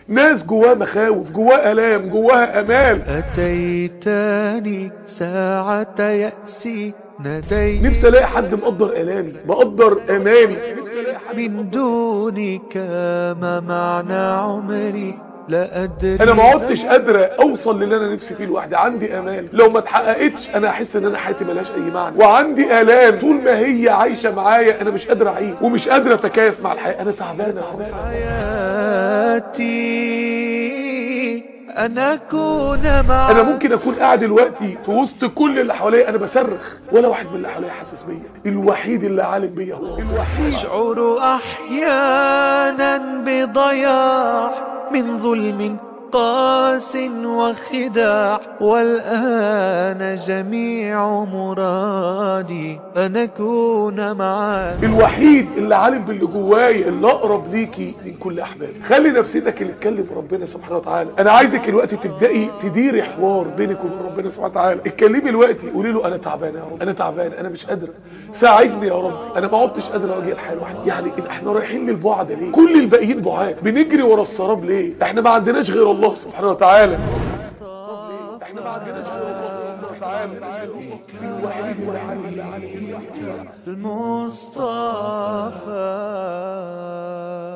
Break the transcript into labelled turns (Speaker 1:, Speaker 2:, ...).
Speaker 1: ناس جواها مخاوف جواها الام جواها امال
Speaker 2: أتيتني ساعة يأسي ناديت
Speaker 1: نفسي الاقي حد مقدر الامي مقدر امالي
Speaker 2: من دونك ما معنى عمري لا أدري
Speaker 1: انا ما عدتش قادره اوصل للي انا نفسي فيه لوحدي عندي امال لو ما اتحققتش انا احس ان انا حياتي ملهاش اي معنى وعندي الام طول ما هي عايشه معايا انا مش قادر اعيش ومش قادر اتكيف مع الحياه انا تعبان يا رب
Speaker 2: حياتي أن أكون معك
Speaker 1: انا ممكن اكون قاعد دلوقتي في وسط كل اللي حواليا انا بصرخ ولا واحد من اللي حواليا حاسس بيا الوحيد اللي عالم بيا هو الوحيد
Speaker 2: أشعر أحيانا بضياع من ظلم قاس وخداع والآن جميع مرادي أن أكون معك
Speaker 1: الوحيد اللي عالم باللي جوايا اللي اقرب ليكي من كل احبابي خلي نفسيتك اللي تكلم ربنا سبحانه وتعالى انا عايزك الوقت تبداي تديري حوار بينك وبين ربنا سبحانه وتعالى اتكلمي الوقت قولي له انا تعبان يا رب انا تعبان انا مش قادره ساعدني يا رب انا ما عدتش قادر اواجه الحياه لوحدي يعني احنا رايحين للبعد ليه كل الباقيين بعاد بنجري ورا السراب ليه احنا ما عندناش غير الله سبحانه وتعالى احنا ما عندناش غير الله سبحانه وتعالى الوحيد اللي عالم باللي عالم بيه.
Speaker 2: المصطفى